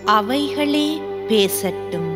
அவைகளே பேசட்டும்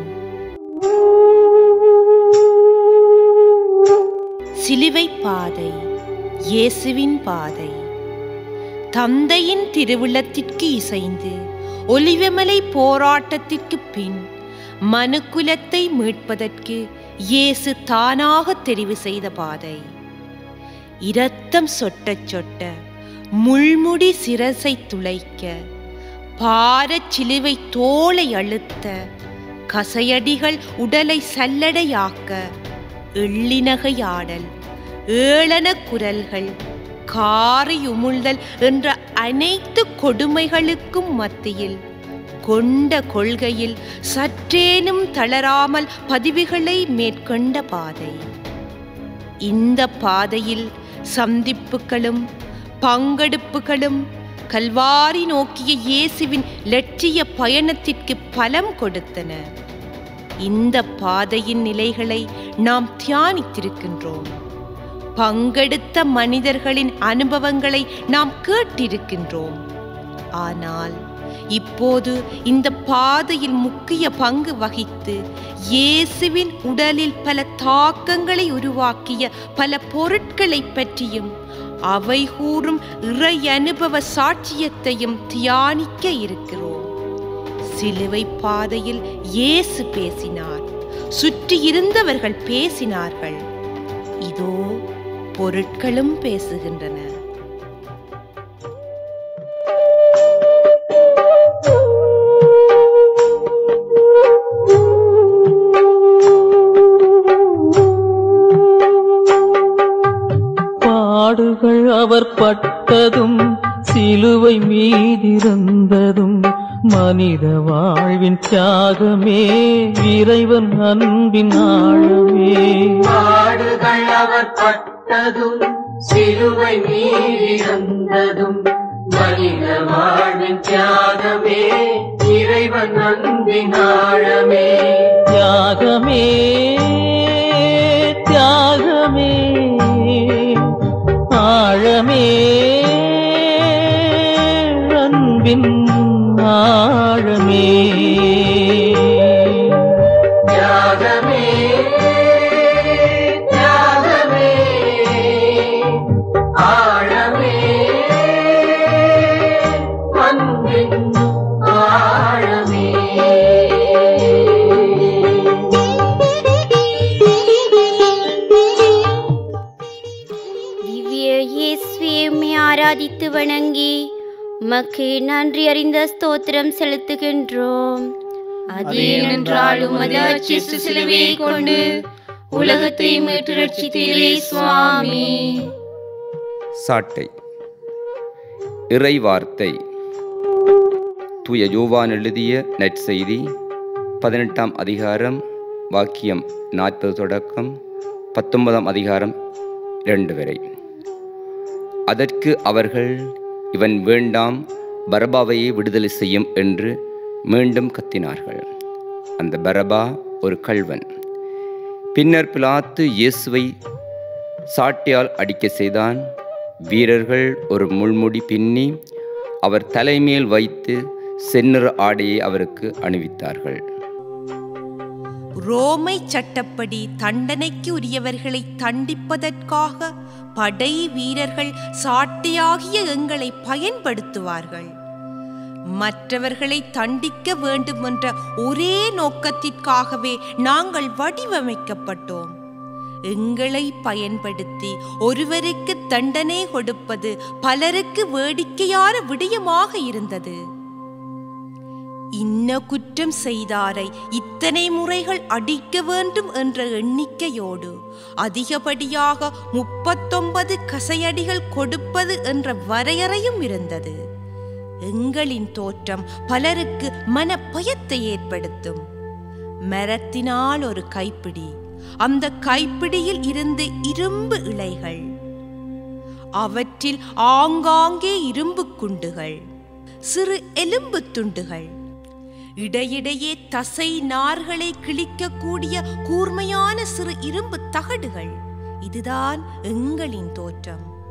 சிலுவை பாதை இயேசுவின் பாதை தந்தையின் திருவுள்ளத்திற்கு இசைந்து ஒலிவமலை போராட்டத்திற்கு பின் மனுக்குலத்தை மீட்பதற்கு இயேசு தானாக தெரிவு செய்த பாதை இரத்தம் சொட்ட சொட்ட முள்முடி சிரசை துளைக்க பாரச் சிலுவை தோலை அழுத்த கசையடிகள் உடலை சல்லடையாக்க எள்ளினகையாடல் ஏளன குரல்கள் காரி உமிழ்தல் என்ற அனைத்து கொடுமைகளுக்கும் மத்தியில் கொண்ட கொள்கையில் சற்றேனும் தளராமல் பதிவுகளை மேற்கொண்ட பாதை இந்த பாதையில் சந்திப்புகளும் பங்கெடுப்புகளும் கல்வாரி நோக்கிய இயேசுவின் லட்சிய பயணத்திற்கு பலம் கொடுத்தன இந்த பாதையின் நிலைகளை நாம் தியானித்திருக்கின்றோம் பங்கெடுத்த மனிதர்களின் அனுபவங்களை நாம் கேட்டிருக்கின்றோம் ஆனால் இப்போது இந்த பாதையில் முக்கிய பங்கு வகித்து இயேசுவின் உடலில் பல தாக்கங்களை உருவாக்கிய பல பொருட்களை பற்றியும் அவை கூறும் இறை அனுபவ சாட்சியத்தையும் தியானிக்க இருக்கிறோம் சிலுவை பாதையில் இயேசு பேசினார் சுற்றி இருந்தவர்கள் பேசினார்கள் இதோ பொருட்களும் பேசுகின்றன பாடுகள் அவர் பட்டதும் சிலுவை மீதிருந்ததும் மனித வாழ்வின் தியாகமே இறைவன் அன்பின் ஆழமே பாடுகள் அவர் பட்டதும் சிலுவை மீறிருந்ததும் மனித வாழ்வின் தியாகமே இறைவன் அன்பின் ஆழமே தியாகமே தியாகமே ஆழமே அன்பின் ஆழமே தியாகமே தியாகமே ஆழமே அன்பின் ஆழமே திவ்ய இயேசுவே உம்மை ஆராதித்து வணங்கி உமக்கு நன்றி அறிந்த ஸ்தோத்திரம் செலுத்துகின்றோம் அது ஏனென்றால் உமது அச்சிஷ்ட சிலுவையை கொண்டு உலகத்தை மீட்டு ரட்சித்தீரே சுவாமி சாட்டை இறை வார்த்தை தூய யோவான் எழுதிய நற்செய்தி பதினெட்டாம் அதிகாரம் வாக்கியம் நாற்பது தொடக்கம் பத்தொன்பதாம் அதிகாரம் இரண்டு வரை அதற்கு அவர்கள் இவன் வேண்டாம் பரபாவையே விடுதலை செய்யும் என்று மீண்டும் கத்தினார்கள் அந்த பரபா ஒரு கள்வன் பின்னர் பிலாத்து இயேசுவை சாட்டியால் அடிக்க செய்தான் வீரர்கள் ஒரு முள்முடி பின்னி அவர் தலைமேல் வைத்து செந்நிற ஆடையை அவருக்கு அணிவித்தார்கள் ரோமை சட்டப்படி தண்டனைக்கு உரியவர்களை தண்டிப்பதற்காக படை வீரர்கள் சாட்டியாகிய எங்களை பயன்படுத்துவார்கள் மற்றவர்களை தண்டிக்க வேண்டுமென்ற ஒரே நோக்கத்திற்காகவே நாங்கள் வடிவமைக்கப்பட்டோம் எங்களை பயன்படுத்தி ஒருவருக்கு தண்டனை கொடுப்பது பலருக்கு வேடிக்கையான விடயமாக இருந்தது இன்ன குற்றம் செய்தாரை இத்தனை முறைகள் அடிக்க வேண்டும் என்ற எண்ணிக்கையோடு அதிகப்படியாக முப்பத்தொன்பது கசையடிகள் கொடுப்பது என்ற வரையறையும் இருந்தது எங்களின் தோற்றம் பலருக்கு மன பயத்தை ஏற்படுத்தும் மரத்தினால் ஒரு கைப்பிடி அந்த கைப்பிடியில் இருந்து இரும்பு இழைகள் அவற்றில் ஆங்காங்கே இரும்பு குண்டுகள் சிறு எலும்பு துண்டுகள் இடையிடையே தசை நார்களை கிழிக்கக்கூடிய கூர்மையான சிறு இரும்பு தகடுகள் இதுதான் எங்களின் தோற்றம்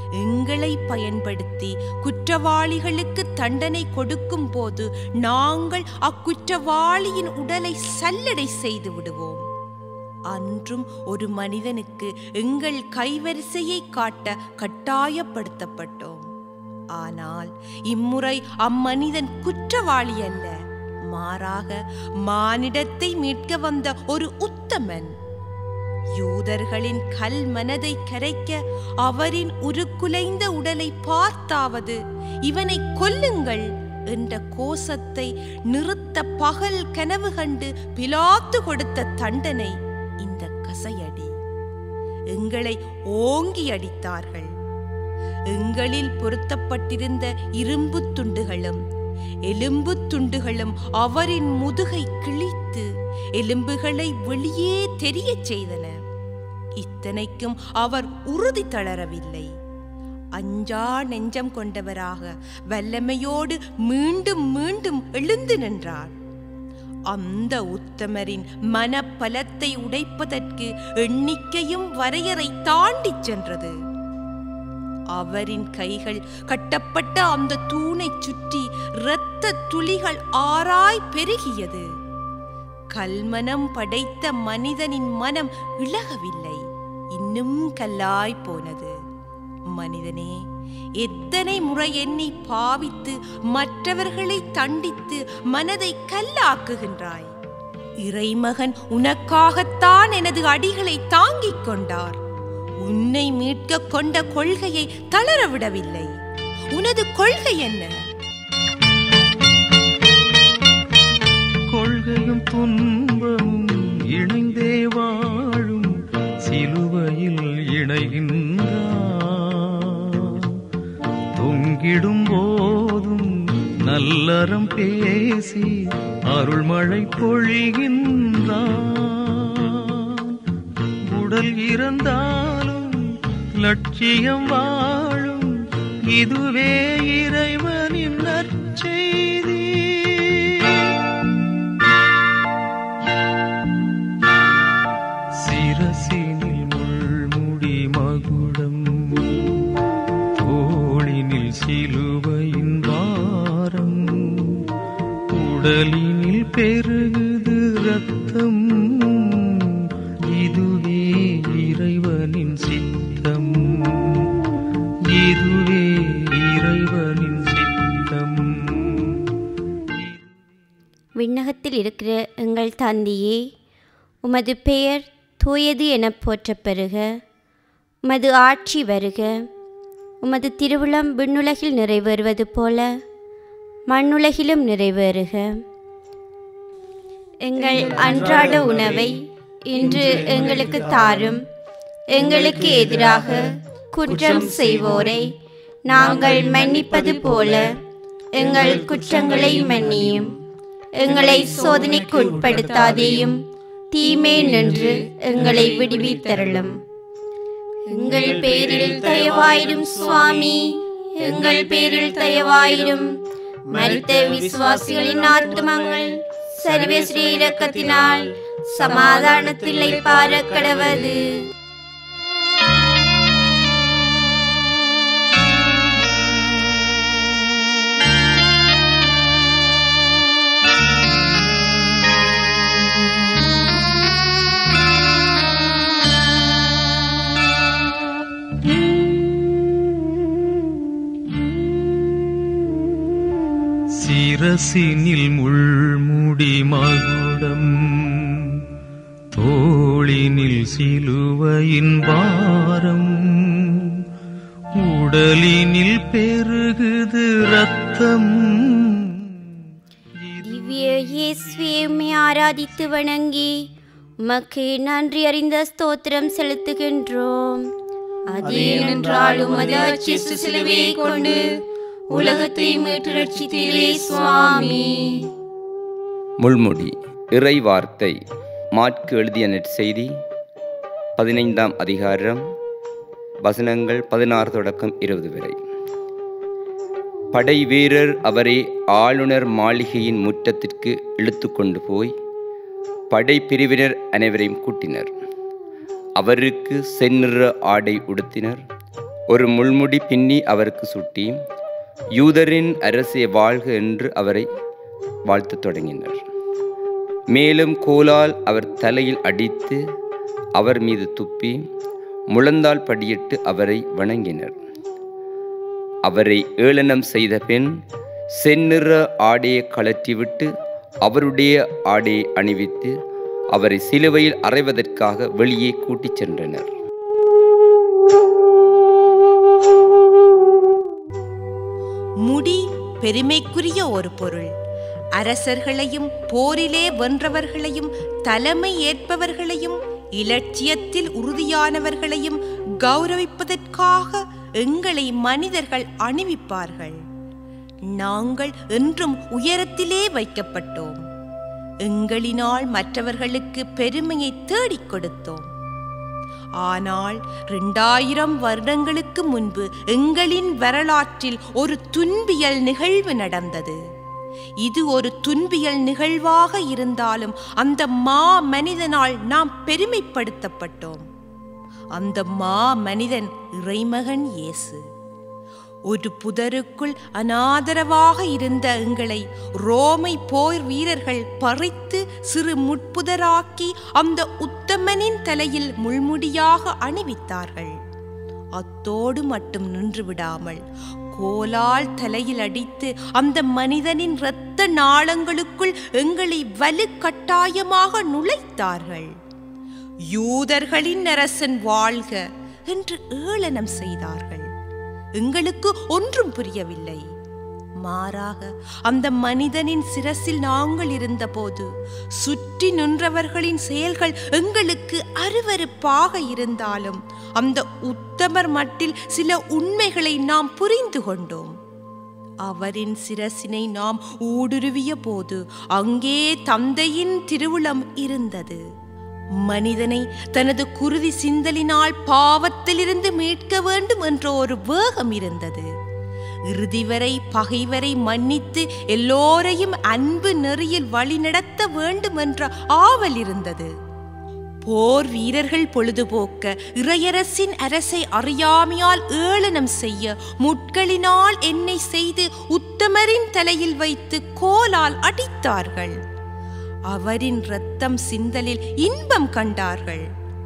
எங்களை பயன்படுத்தி குற்றவாளிகளுக்கு தண்டனை கொடுக்கும் போது நாங்கள் அக்குற்றவாளியின் உடலை சல்லடை செய்து விடுவோம் அன்றும் ஒரு மனிதனுக்கு எங்கள் கைவரிசையை காட்ட கட்டாயப்படுத்தப்பட்டோம் ஆனால் இம்முறை அம்மனிதன் குற்றவாளி அல்ல மாறாக மானிடத்தை மீட்க வந்த ஒரு உத்தமன் யூதர்களின் கல் மனதை கரைக்க அவரின் உருக்குலைந்த உடலை பார்த்தாவது இவனை கொல்லுங்கள் என்ற கோஷத்தை நிறுத்த பகல் கனவு கண்டு பிலாத்து கொடுத்த தண்டனை இந்த கசையடி எங்களை ஓங்கி அடித்தார்கள் எங்களில் பொருத்தப்பட்டிருந்த இரும்பு துண்டுகளும் எலும்பு துண்டுகளும் அவரின் முதுகை கிழித்து எலும்புகளை வெளியே தெரியச் செய்தன இத்தனைக்கும் அவர் உறுதி தளரவில்லை அஞ்சா நெஞ்சம் கொண்டவராக வல்லமையோடு மீண்டும் மீண்டும் எழுந்து நின்றார் அந்த உத்தமரின் மனப்பலத்தை உடைப்பதற்கு எண்ணிக்கையும் வரையறை தாண்டிச் சென்றது அவரின் கைகள் கட்டப்பட்ட அந்த தூணைச் சுற்றி இரத்த துளிகள் ஆராய் பெருகியது கல்மனம் படைத்த மனிதனின் மனம் இழகவில்லை இன்னும் கல்லாய் போனது மனிதனே எத்தனை முறை எண்ணி பாவித்து மற்றவர்களை தண்டித்து மனதை கல்லாக்குகின்றாய் இறைமகன் உனக்காகத்தான் எனது அடிகளை தாங்கிக் கொண்டார் உன்னை மீட்க கொண்ட கொள்கையை தளர விடவில்லை உனது கொள்கை என்ன கொள்கையும் துன்பமும் இணைந்தே வாழும் சிலுவையில் இணைகின்றான் தொங்கிடும் போதும் நல்லறம் பேசி அருள்மழை பொழிகின்றான் உடல் இறந்தாலும் லட்சியம் வாழும் இதுவே இறைவனின் நற்செய்தி சிரசினில் முள்முடி மகுடம் தோளினில் சிலுவையின் வாரம் உடலினில் பெருகுது ரத்தம் இதுவே இறைவனின் சித்தம் இதுவே இறைவனின் சித்தம் விண்ணகத்தில் இருக்கிற எங்கள் தந்தையே உமது பெயர் தூயது எனப் போற்றப் பெறுக உமது ஆட்சி வருக உமது திருவுளம் விண்ணுலகில் நிறைவேறுவது போல மண்ணுலகிலும் நிறைவேறுக எங்கள் அன்றாட உணவை இன்று எங்களுக்கு தாரும் எங்களுக்கு எதிராக குற்றம் செய்வோரை நாங்கள் மன்னிப்பது போல எங்கள் குற்றங்களை மன்னியும் எங்களை சோதனைக்கு உட்படுத்தாதேயும் தீமே நின்று எங்களை விடுவித்தருளும் எங்கள் பேரில் தயவாயிரும் சுவாமி எங்கள் பேரில் தயவாயிரும் மரித்த விசுவாசிகளின் ஆத்மங்கள் சர்வேஸ்ரீ இரக்கத்தினால் சமாதானத்தில்லை பார கடவது சிரசினில் முள்முடி மகுடம் தோளினில் சிலுவையின் பாரம் உடலினில் பெருகுது ரத்தம் திவ்ய இயேசுவே உம்மை ஆராதித்து வணங்கி உமக்கு நன்றி அறிந்த ஸ்தோத்திரம் செலுத்துகின்றோம் அது ஏனென்றால் உமது அச்சிஷ்ட சிலுவையை கொண்டு உலகத்தை மீட்டு ரட்சித்தீரே சுவாமி முள்முடி இறை வார்த்தை மாற்கு எழுதிய நற்செய்தி பதினைந்தாம் அதிகாரம் வசனங்கள் பதினாறு தொடக்கம் இருபது வரை படை வீரர் அவரை ஆளுநர் மாளிகையின் முற்றத்திற்கு இழுத்து கொண்டு போய் படை பிரிவினர் அனைவரையும் கூட்டினர் அவருக்கு செந்நிற ஆடை உடுத்தினர் ஒரு முள்முடி பின்னி அவருக்கு சுட்டி யூதரின் அரசே வாழ்க என்று அவரை வாழ்த்தத் தொடங்கினர் மேலும் கோலால் அவர் தலையில் அடித்து அவர் மீது துப்பி முழந்தால் படியிட்டு அவரை வணங்கினர் அவரை ஏளனம் செய்த பின் செந்நிற ஆடையை கழற்றிவிட்டு அவருடைய ஆடையை அணிவித்து அவரை சிலுவையில் அறைவதற்காக வெளியே கூட்டிச் சென்றனர் முடி பெருமைக்குரிய ஒரு பொருள் அரசர்களையும் போரிலே வென்றவர்களையும் தலைமை ஏற்பவர்களையும் இலட்சியத்தில் உறுதியானவர்களையும் கௌரவிப்பதற்காக எங்களை மனிதர்கள் அணிவிப்பார்கள் நாங்கள் என்றும் உயரத்திலே வைக்கப்பட்டோம் எங்களினால் மற்றவர்களுக்கு பெருமையை தேடிக் கொடுத்தோம் ஆனால் இரண்டாயிரம் வருடங்களுக்கு முன்பு எங்களின் வரலாற்றில் ஒரு துன்பியல் நிகழ்வு நடந்தது இது ஒரு துன்பியல் நிகழ்வாக இருந்தாலும் அந்த மா மனிதனால் நாம் பெருமைப்படுத்தப்பட்டோம் அந்த மா மனிதன் இறைமகன் இயேசு ஒரு புதருக்குள் அனாதரவாக இருந்த எங்களை ரோமை போர் வீரர்கள் பறித்து சிறு முட்புதராக்கி அந்த உத்தமனின் தலையில் முள்முடியாக அணிவித்தார்கள் அத்தோடு மட்டும் நின்று விடாமல் கோலால் தலையில் அடித்து அந்த மனிதனின் இரத்த நாளங்களுக்குள் எங்களை வலுக்கட்டாயமாக நுழைத்தார்கள் யூதர்களின் அரசன் வாழ்க என்று ஏளனம் செய்தார்கள் எங்களுக்கு ஒன்றும் புரியவில்லை மாறாக அந்த மனிதனின் சிரசில் நாங்கள் இருந்தபோது சுற்றி நின்றவர்களின் செயல்கள் எங்களுக்கு அருவருப்பாக இருந்தாலும் அந்த உத்தமர் மட்டில் சில உண்மைகளை நாம் புரிந்து கொண்டோம் அவரின் சிரசினை நாம் ஊடுருவிய போது அங்கே தந்தையின் திருவுளம் இருந்தது மனிதனை தனது குருதி சிந்தலினால் பாவத்திலிருந்து மீட்க வேண்டும் என்ற ஒரு வேகம் இருந்தது இறுதி வரை பகைவரை மன்னித்து எல்லோரையும் அன்பு நெறியில் வழிநடத்த வேண்டும் என்ற ஆவல் இருந்தது போர் வீரர்கள் பொழுதுபோக்க இறையரசின் அரசை அறியாமையால் ஏளனம் செய்ய முட்களினால் என்னை செய்து உத்தமரின் தலையில் வைத்து கோலால் அடித்தார்கள் அவரின் இரத்தம் சிந்தலில் இன்பம் கண்டார்கள்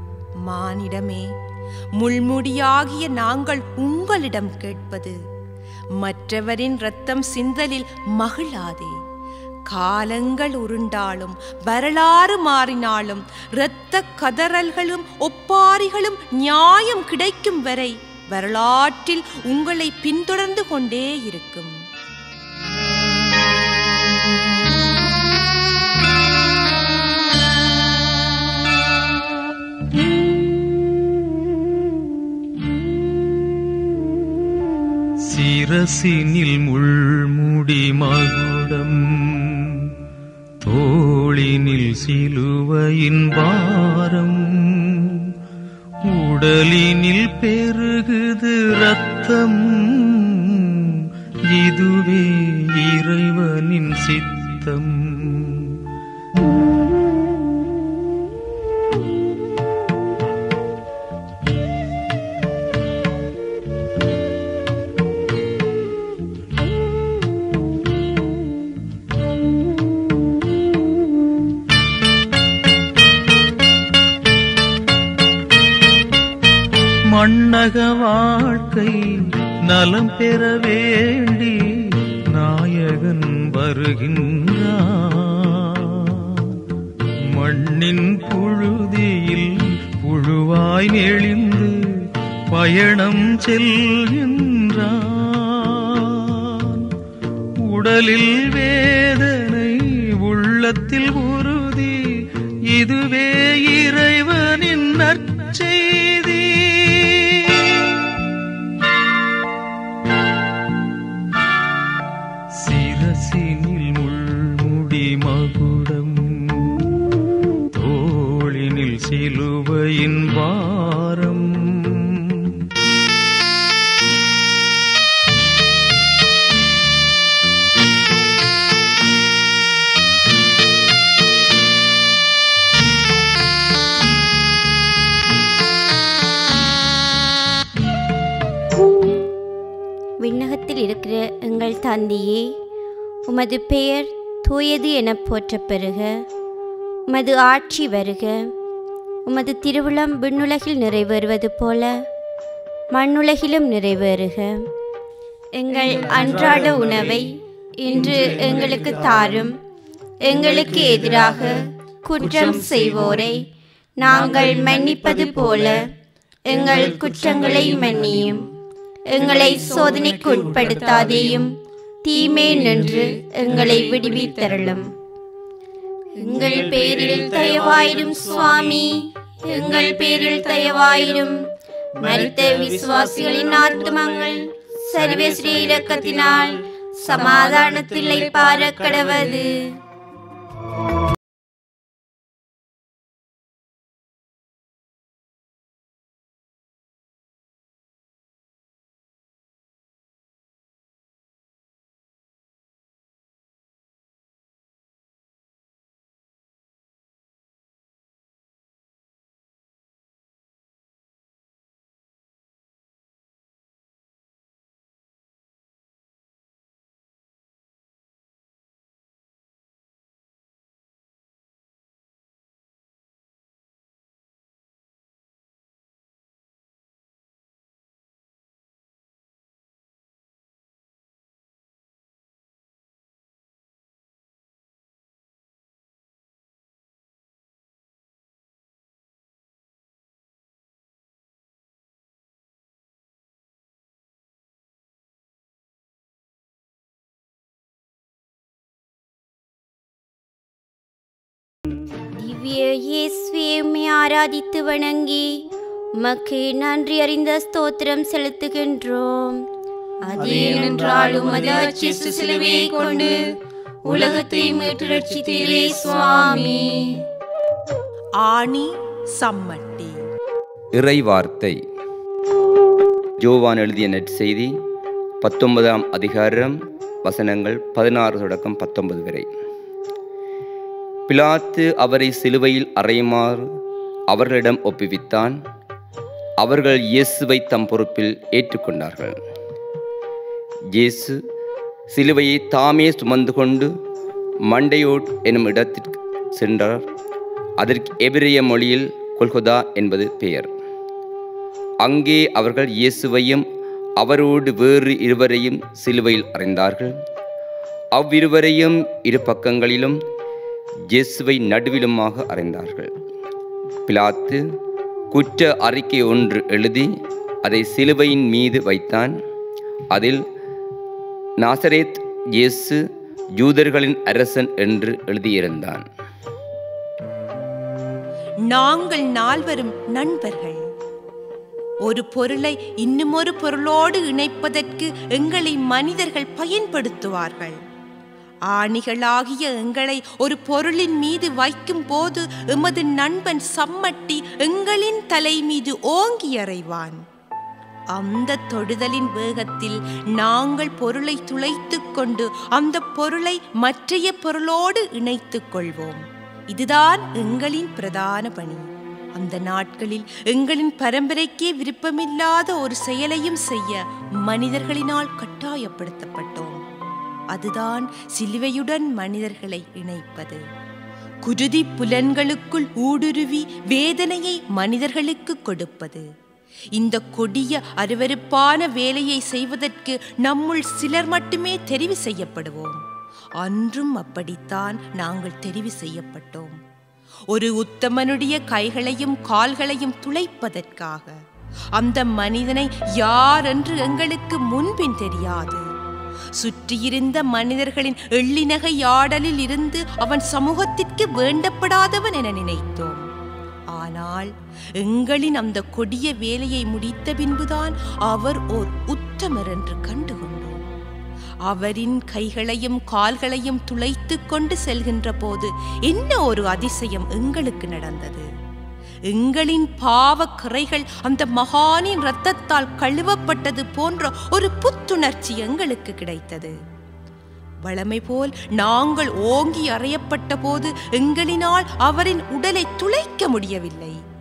மானிடமே முள்முடியாகிய நாங்கள் உங்களிடம் கேட்பது மற்றவரின் இரத்தம் சிந்தலில் மகிழாதே காலங்கள் உருண்டாலும் வரலாறு மாறினாலும் இரத்த கதறல்களும் ஒப்பாரிகளும் நியாயம் கிடைக்கும் வரை வரலாற்றில் உங்களை பின்தொடர்ந்து கொண்டே இருக்கும் சிரசினில் முள்முடி மகுடம் தோளினில் சிலுவையின் பாரம் உடலினில் பெருகுது ரத்தம் இதுவே இறைவனின் சித்தம் மண்ணக வாழ்க்கை நலம் பெற வேண்டி நாயகன் வருகின்றான் மண்ணின் புழுதியில் புழுவாய் நெளிந்து பயணம் செல்கின்றான் உடலில் வேதனை உள்ளத்தில் உறுதி இதுவே இறைவனின் நற்செய்தி சிரசினில் முள்முடி மகுடம் தோளினில் சிலுவையின் வாரம் எங்கள் தந்தையே உமது பெயர் தூயது எனப் போற்றப் பெறுக உமது ஆட்சி வருக உமது திருவிழம் விண்ணுலகில் நிறைவேறுவது போல மண்ணுலகிலும் நிறைவேறுக எங்கள் அன்றாட உணவை இன்று எங்களுக்கு தாரும் எங்களுக்கு எதிராக குற்றம் செய்வோரை நாங்கள் மன்னிப்பது போல எங்கள் குற்றங்களை மன்னியும் எங்களை சோதனைக்கு உட்படுத்தாதேயும் தீமே நின்று எங்களை விடுவித்தருளும் எங்கள் பேரில் தயவாயிரும் சுவாமி எங்கள் பேரில் தயவாயிரும் மரித்த விசுவாசிகளின் ஆத்மங்கள் சர்வேஸ்ரீ இரக்கத்தினால் சமாதானத்தில்லை பாரக்கடவது திவ்ய இயேசுவே உம்மை ஆராதித்து வணங்கி உமக்கு நன்றி அறிந்த ஸ்தோத்திரம் செலுத்துகின்றோம் அது ஏனென்றால் உமது அச்சிஷ்ட சிலுவையை கொண்டு உலகத்தை மீட்டு ரட்சித்தீரே சுவாமி ஆணி சம்மட்டி இறை வார்த்தை ஜோவான் எழுதிய நற்செய்தி பத்தொன்பதாம் அதிகாரம் வசனங்கள் பதினாறு தொடக்கம் பத்தொன்பது வரை பிலாத்து அவரை சிலுவையில் அறையுமாறு அவர்களிடம் ஒப்புவித்தான் அவர்கள் இயேசுவை தம் பொறுப்பில் ஏற்றுக்கொண்டார்கள் இயேசு சிலுவையை தாமே சுமந்து கொண்டு மண்டையோட் எனும் இடத்திற்கு சென்றார் அதற்கு எபிரிய மொழியில் கொல்கொதா என்பது பெயர் அங்கே அவர்கள் இயேசுவையும் அவரோடு வேறு இருவரையும் சிலுவையில் அறைந்தார்கள் அவ்விருவரையும் இரு பக்கங்களிலும் இயேசுவை நடுவிலுமாக அறைந்தார்கள் பிலாத்து குற்ற அறிக்கை ஒன்று எழுதி அதை சிலுவையின் மீது வைத்தான் அதில் நாசரேத் இயேசு யூதர்களின் அரசன் என்று எழுதியிருந்தான் நாங்கள் நால்வரும் நண்பர்கள் ஒரு பொருளை இன்னுமொரு பொருளோடு இணைப்பதற்கு எங்களை மனிதர்கள் பயன்படுத்துவார்கள் ஆணிகளாகிய எங்களை ஒரு பொருளின் மீது வைக்கும் போது எமது நண்பன் சம்மட்டி எங்களின் தலை மீது ஓங்கி அறைவான் அந்த தொடுதலின் வேகத்தில் நாங்கள் பொருளை துளைத்துக் கொண்டு அந்த பொருளை மற்றைய பொருளோடு இணைத்துக் கொள்வோம் இதுதான் எங்களின் பிரதான பணி அந்த நாட்களில் எங்களின் பரம்பரைக்கே விருப்பமில்லாத ஒரு செயலையும் செய்ய மனிதர்களினால் கட்டாயப்படுத்தப்பட்டோம் அதுதான் சிலுவையுடன் மனிதர்களை இணைப்பது குருதி புலன்களுக்குள் ஊடுருவி வேதனையை மனிதர்களுக்கு கொடுப்பது இந்த கொடிய அருவருப்பான வேலையை செய்வதற்கு நம்முள் சிலர் மட்டுமே தெரிவு செய்யப்படுவோம் அன்றும் அப்படித்தான் நாங்கள் தெரிவு செய்யப்பட்டோம் ஒரு உத்தமனுடைய கைகளையும் கால்களையும் துளைப்பதற்காக அந்த மனிதனை யார் என்று எங்களுக்கு முன்பின் தெரியாது சுற்றியிருந்த மனிதர்களின் எள்ளினகையாடலில் இருந்து அவன் சமூகத்திற்கு வேண்டப்படாதவன் என நினைத்தோம் ஆனால் எங்களின் அந்த கொடிய வேலையை முடித்த பின்புதான் அவர் ஓர் உத்தமர் என்று கண்டுகொண்டோம் அவரின் கைகளையும் கால்களையும் துளைத்துக் கொண்டு செல்கின்ற போது என்ன ஒரு அதிசயம் எங்களுக்கு நடந்தது எங்களின் பாவக் கறைகள் அந்த மகானின் இரத்தத்தால் கழுவப்பட்டது போன்ற ஒரு புத்துணர்ச்சி எங்களுக்கு கிடைத்தது வளமை போல் நாங்கள் ஓங்கி அறையப்பட்ட போது எங்களினால் அவரின் உடலை துளைக்க முடியவில்லை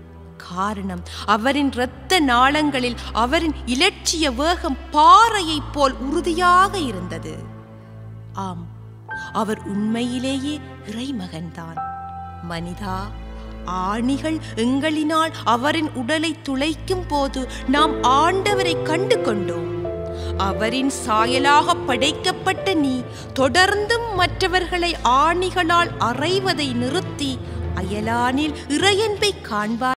காரணம் அவரின் இரத்த நாளங்களில் அவரின் இலட்சிய வேகம் பாறையைப் போல் உறுதியாக இருந்தது ஆம் அவர் உண்மையிலேயே இறைமகன்தான் மனிதா ஆணிகள் எங்களினால் அவரின் உடலை துளைக்கும் போது நாம் ஆண்டவரை கண்டு கொண்டோம் அவரின் சாயலாக படைக்கப்பட்ட நீ தொடர்ந்தும் மற்றவர்களை ஆணிகளால் அறைவதை நிறுத்தி அயலானில் இறையன்பை காண்பாய்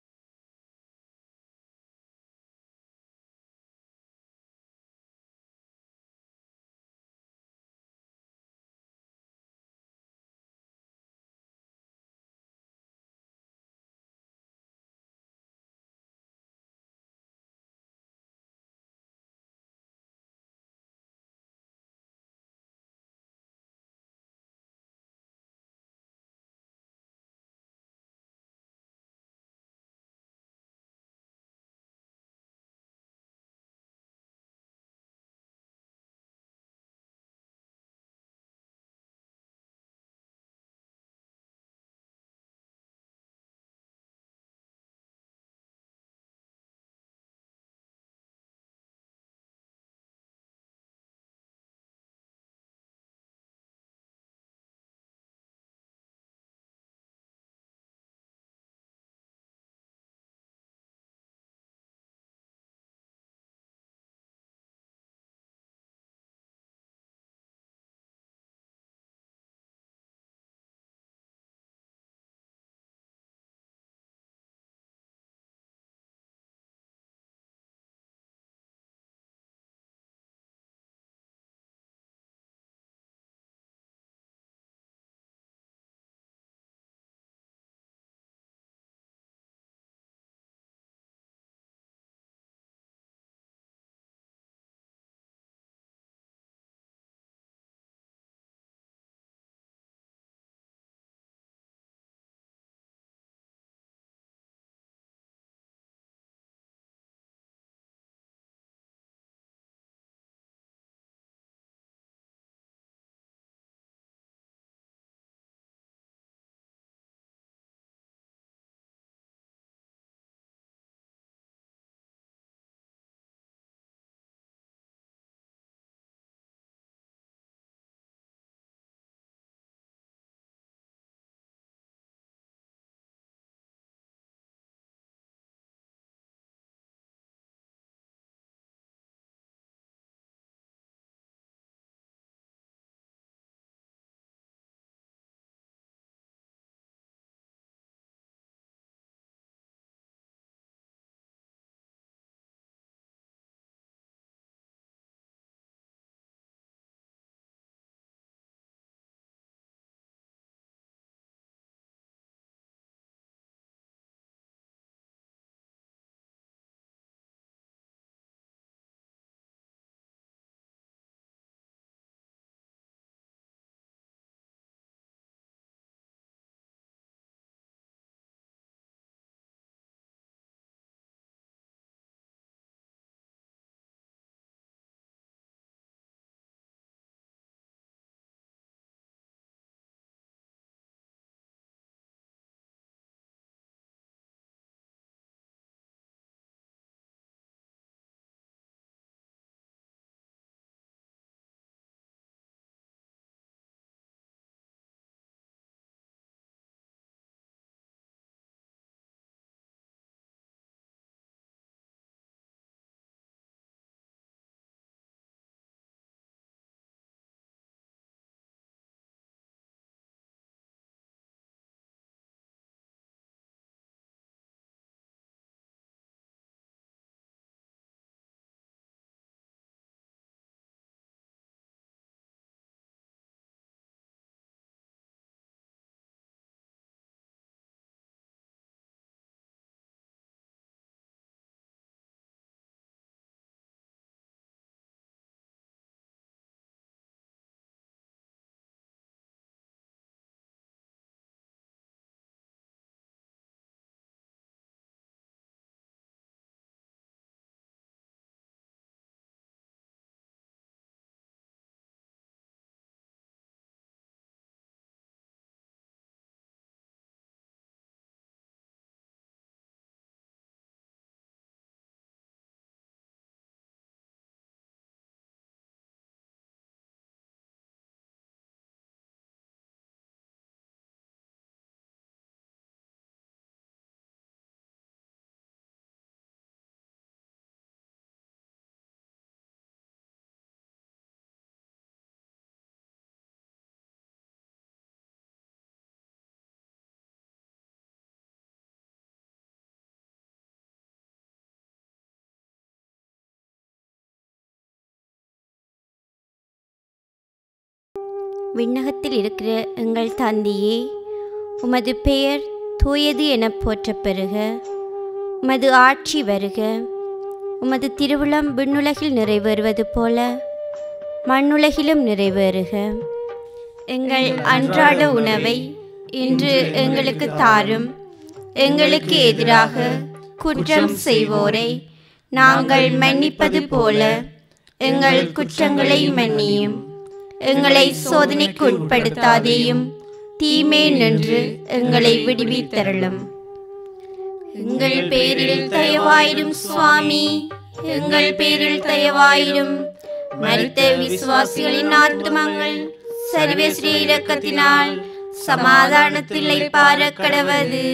விண்ணகத்தில் இருக்கிற எங்கள் தந்தையே உமது பெயர் தூயது எனப் போற்றப் பெறுக உமது ஆட்சி வருக உமது திருவிழம் விண்ணுலகில் நிறைவேறுவது போல மண்ணுலகிலும் நிறைவேறுக எங்கள் அன்றாட உணவை இன்று எங்களுக்கு தாரும் எங்களுக்கு எதிராக குற்றம் செய்வோரை நாங்கள் மன்னிப்பது போல எங்கள் குற்றங்களை மன்னியும் எங்களை சோதனைக்கு உட்படுத்தாதேயும் தீமே நின்று எங்களை விடுவித்தருளும் எங்கள் பேரில் தயவாயிரும் சுவாமி எங்கள் பேரில் தயவாயிரும் மரித்த விசுவாசிகளின் ஆத்மங்கள் சர்வேஸ்ரீ இரக்கத்தினால் சமாதானத்தில்லை பார கடவது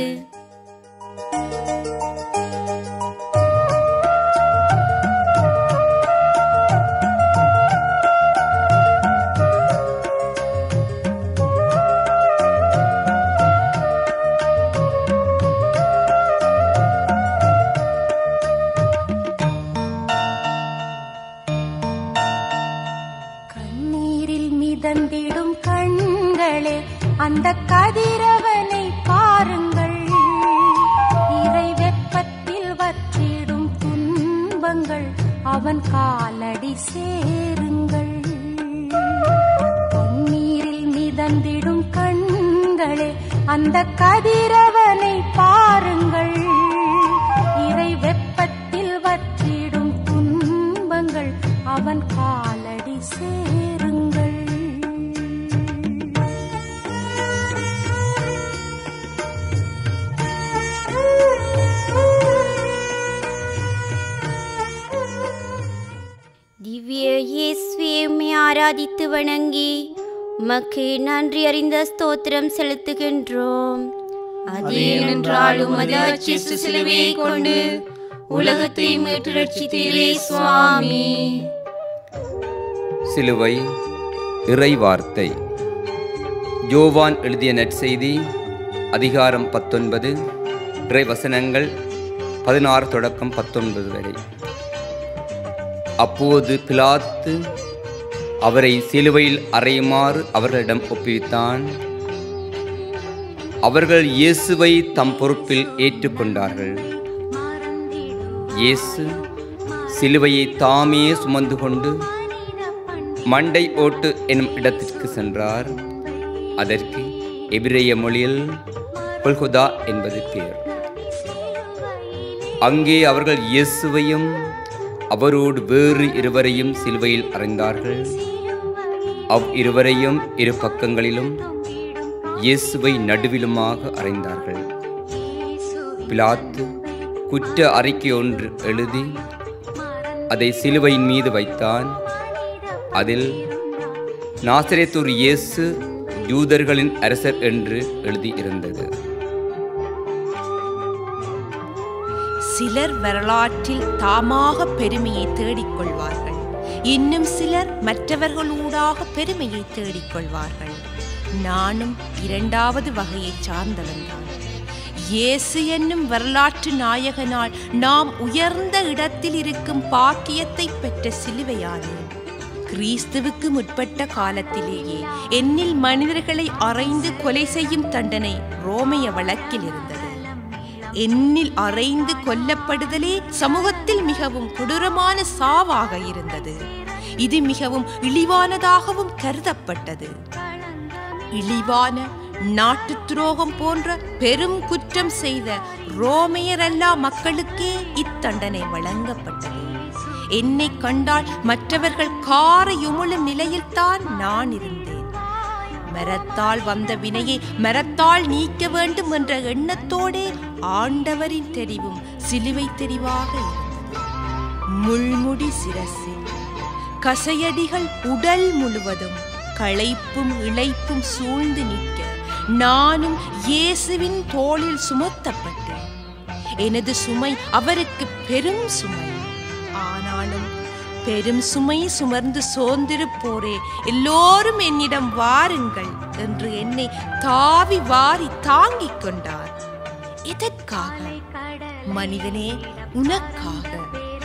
கண்ணீரில் மிதந்திடும் கண்களே அந்த கதிரவனை பாருங்கள் இறை வெப்பத்தில் வற்றிடும் துன்பங்கள் அவன் காலடி சேருங்கள் கண்ணீரில் மிதந்திடும் கண்களே அந்த கதிரவனை பாருங்கள் இறை வெப்பத்தில் வற்றிடும் துன்பங்கள் அவன் காலடி சேருங்கள் திவ்ய இயேசுவே உம்மை ஆராதித்து வணங்கி உமக்கு நன்றி அறிந்த ஸ்தோத்திரம் செலுத்துகின்றோம் அது ஏனென்றால் உமது அச்சிஷ்ட சிலுவையை கொண்டு உலகத்தை மீட்டு ரட்சித்தீரே சுவாமி சிலுவை இறை வார்த்தை யோவான் எழுதிய நற்செய்தி அதிகாரம் பத்தொன்பது இறை வசனங்கள் பதினாறு தொடக்கம் பத்தொன்பது வரை அப்போது பிலாத்து அவரை சிலுவையில் அறையுமாறு அவர்களிடம் ஒப்புவித்தான் அவர்கள் இயேசுவை தம் பொறுப்பில் ஏற்றுக்கொண்டார்கள் இயேசு சிலுவையை தாமே சுமந்து கொண்டு மண்டை ஓட்டு எனும் இடத்திற்கு சென்றார் அதற்கு எபிரேய மொழியில் கொல்குதா என்பது பெயர் அங்கே அவர்கள் இயேசுவையும் அவரோடு வேறு இருவரையும் சிலுவையில் அறைந்தார்கள் அவ் இருவரையும் இரு பக்கங்களிலும் இயேசுவை நடுவிலுமாக அறைந்தார்கள் பிலாத்து குற்ற அறிக்கை ஒன்று எழுதி அதை சிலுவையின் மீது வைத்தான் அதில் நாசரேத்தூர் இயேசு யூதர்களின் அரசர் என்று எழுதியிருந்தது சிலர் வரலாற்றில் தாமாக பெருமையை தேடிக்கொள்வார்கள் இன்னும் சிலர் மற்றவர்களூடாக பெருமையை தேடிக்கொள்வார்கள் நானும் இரண்டாவது வகையைச் சார்ந்தவன்தான் இயேசு என்னும் வரலாற்று நாயகனால் நாம் உயர்ந்த இடத்தில் இருக்கும் பாக்கியத்தை பெற்ற சிலுவையானேன் கிறிஸ்துவுக்கு முற்பட்ட காலத்திலேயே என்னில் மனிதர்களை அறைந்து கொலை செய்யும் தண்டனை ரோமைய வழக்கில் இருந்தது என்னில் அறைந்து கொல்லப்படுதலே சமூகத்தில் மிகவும் கொடூரமான சாவாக இருந்தது இது மிகவும் இழிவானதாகவும் கருதப்பட்டது இழிவான நாட்டு துரோகம் போன்ற பெரும் குற்றம் செய்த ரோமையரல்லா மக்களுக்கே இத்தண்டனை வழங்கப்பட்டது என்னை கண்டால் மற்றவர்கள் காரை உமிழும் நிலையில்தான் நான் இருந்தேன் மரத்தால் வந்த வினையை மரத்தால் நீக்க வேண்டும் என்ற எண்ணத்தோடே ஆண்டவரின் தெரிவும் சிலுவை தெரிவாக இருந்தது முள்முடி சிரசில் கசையடிகள் உடல் முழுவதும் களைப்பும் இளைப்பும் சூழ்ந்து நிற்க நானும் இயேசுவின் தோளில் சுமத்தப்பட்டேன் எனது சுமை அவருக்கு பெரும் சுமை ஆனாலும் பெரும் சுமை சுமர்ந்து சோர்ந்திருப்போரே எல்லோரும் என்னிடம் வாருங்கள் என்று என்னை தாவி வாரி தாங்கிக் கொண்டார் எதற்காக மனிதனே உனக்காக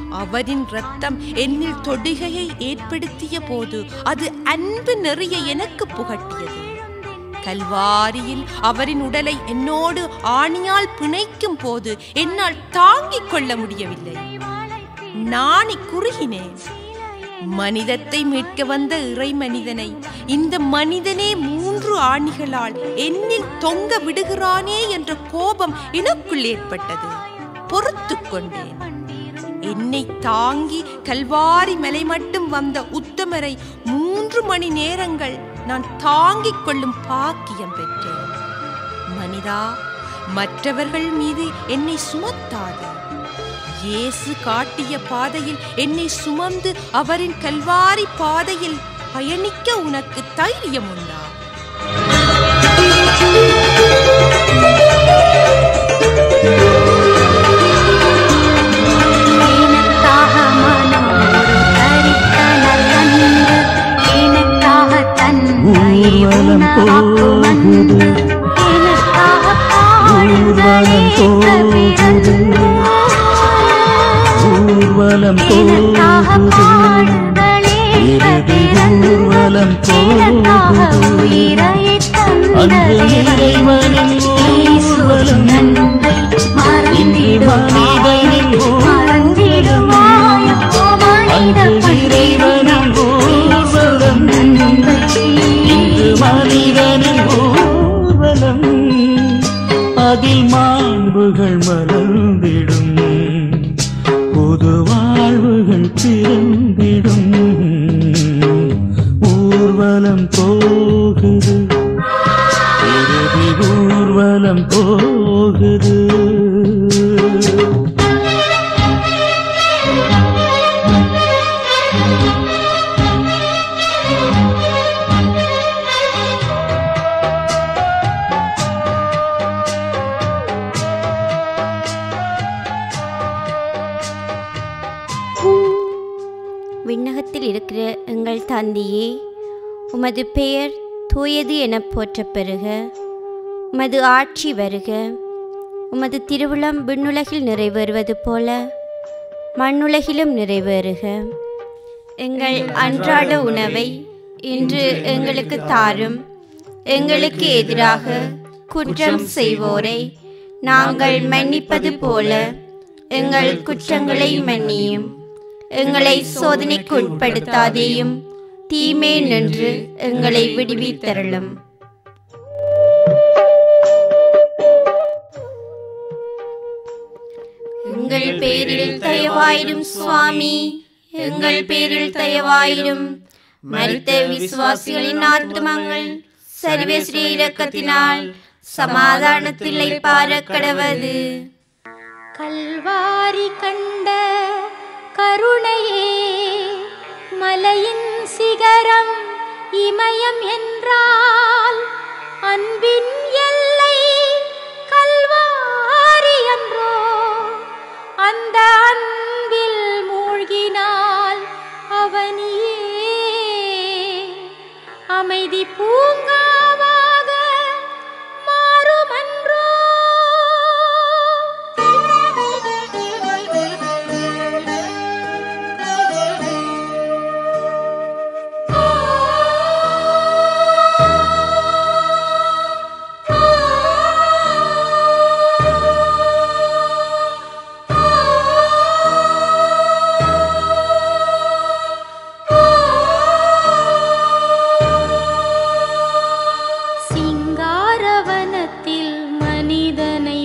அவரின் இரத்தம் என்னில் தொடுகையை ஏற்படுத்திய போது அது அன்பு நெறிய எனக்கு புகட்டியது கல்வாரியில் அவரின் உடலை என்னோடு ஆணியால் பிணைக்கும் போது என்னால் தாங்கிக் கொள்ள முடியவில்லை நாணி குறுகினேன் மனிதத்தை மீட்க வந்த இறை மனிதனை இந்த மனிதனே மூன்று ஆணிகளால் என்னில் தொங்க விடுகிறானே என்ற கோபம் எனக்குள் ஏற்பட்டது பொறுத்துக் கொண்டேன் என்னை தாங்கி கல்வாரி மலை மட்டும் வந்த உத்தமரை மூன்று மணி நேரங்கள் நான் தாங்கிக் கொள்ளும் பாக்கியம் பெற்றேன் மனிதா மற்றவர்கள் மீது என்னை சுமத்தாது இயேசு காட்டிய பாதையில் என்னை சுமந்து அவரின் கல்வாரி பாதையில் பயணிக்க உனக்கு தைரியம் உண்டா எனக்காக மனம் ஒரு தரித்த நல்லன்பு எனக்காக தந்தை உணவாக்கும் அன்பு எனக்காக பாடுதலேற்ற பிறந்து ஊர்வலம் எனக்காக பாடுதலேற்ற பிறந்து எனக்காக உயிரை தந்த தேவன் இயேசுவின் அன்பை மறந்திடுவாய் மறந்திடுவாய் மனித இறைவனின் ஊர்வலம் இன்று மனிதனின் ஊர்வலம் அதில் மாண்புகள் மலர்ந்திடும் புது வாழ்வுகள் பிறந்திடும் ஊர்வலம் போகுது இறுதி ஊர்வலம் போகுது விண்ணகத்தில் இருக்கிற எங்கள் தந்தையே உமது பெயர் தூயது எனப் போற்றப் பெறுக உமது ஆட்சி வருக உமது திருவிழம் விண்ணுலகில் நிறைவேறுவது போல மண்ணுலகிலும் நிறைவேறுக எங்கள் அன்றாட உணவை இன்று எங்களுக்கு தாரும் எங்களுக்கு எதிராக குற்றம் செய்வோரை நாங்கள் மன்னிப்பது போல எங்கள் குற்றங்களை மன்னியும் எங்களை சோதனைக்கு உட்படுத்தாதேயும் தீமே நின்று எங்களை விடுவித்தருளும் எங்கள் பேரில் தயவாயிரும் சுவாமி எங்கள் பேரில் தயவாயிரும் மரித்த விசுவாசிகளின் ஆத்மங்கள் சர்வேஸ்ரீ இரக்கத்தினால் சமாதானத்தில் பாரக்கடவது கல்வாரி கண்ட கருணையே மலையின் சிகரம் இமயம் என்றால் அன்பின் எல்லை கல்வாரி என்றோ அந்த அன்பில் மூழ்கினால் அவனியே அமைதி பூங்காவாக மாறுமன்றோ சிங்காரவனத்தில் மனிதனை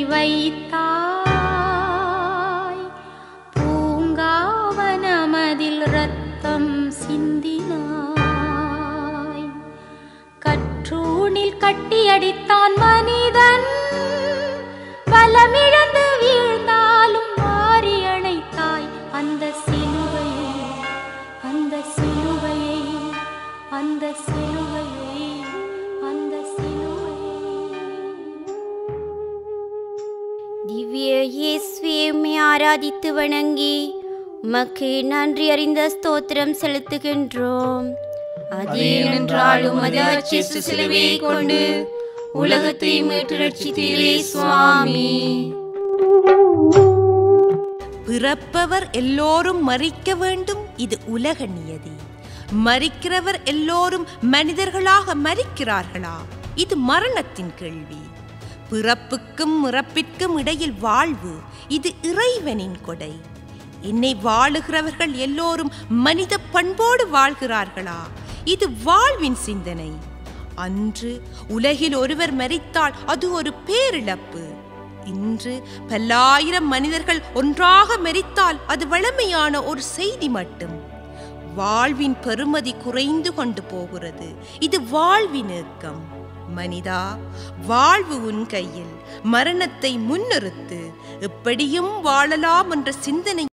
வைத்தாய் பூங்காவனமதில் ரத்தம் சிந்தினாய் கற்றூணில் கட்டியடித்தான் மனிதன் பலமிழந்து வீழ்ந்தாலும் மாறி அணைத்தாய் அந்த சிலுவையை அந்த சிலுவையை அந்த சிலுவையை அந்த சிலுவையை திவ்ய இயேசுவே உம்மை ஆராதித்து வணங்கி உமக்கு நன்றி அறிந்த ஸ்தோத்திரம் செலுத்துகின்றோம் அது ஏனென்றால் உமது அச்சிசு சிலுவையை கொண்டு உலகத்தை மீட்டு ரட்சித்தீரே சுவாமி பிறப்பவர் எல்லோரும் மறிக்க வேண்டும் இது உலக நியதி மறிக்கிறவர் எல்லோரும் மனிதர்களாக மறிக்கிறார்களா இது மரணத்தின் கேள்வி பிறப்புக்கும் இறப்பிற்கும் இடையில் வாழ்வு இது இறைவனின் கொடை என்னை வாழுகிறவர்கள் எல்லோரும் மனித பண்போடு வாழ்கிறார்களா இது வாழ்வின் சிந்தனை அன்று உலகில் ஒருவர் மரித்தால் அது ஒரு பேரிழப்பு இன்று பல்லாயிரம் மனிதர்கள் ஒன்றாக மரித்தால் அது வளமையான ஒரு செய்தி மட்டும் வாழ்வின் பெருமதி குறைந்து கொண்டு போகிறது இது வாழ்வின் ஏக்கம் மனிதா வாழ்வு உன் கையில் மரணத்தை முன்னிறுத்து எப்படியும் வாழலாம் என்ற சிந்தனை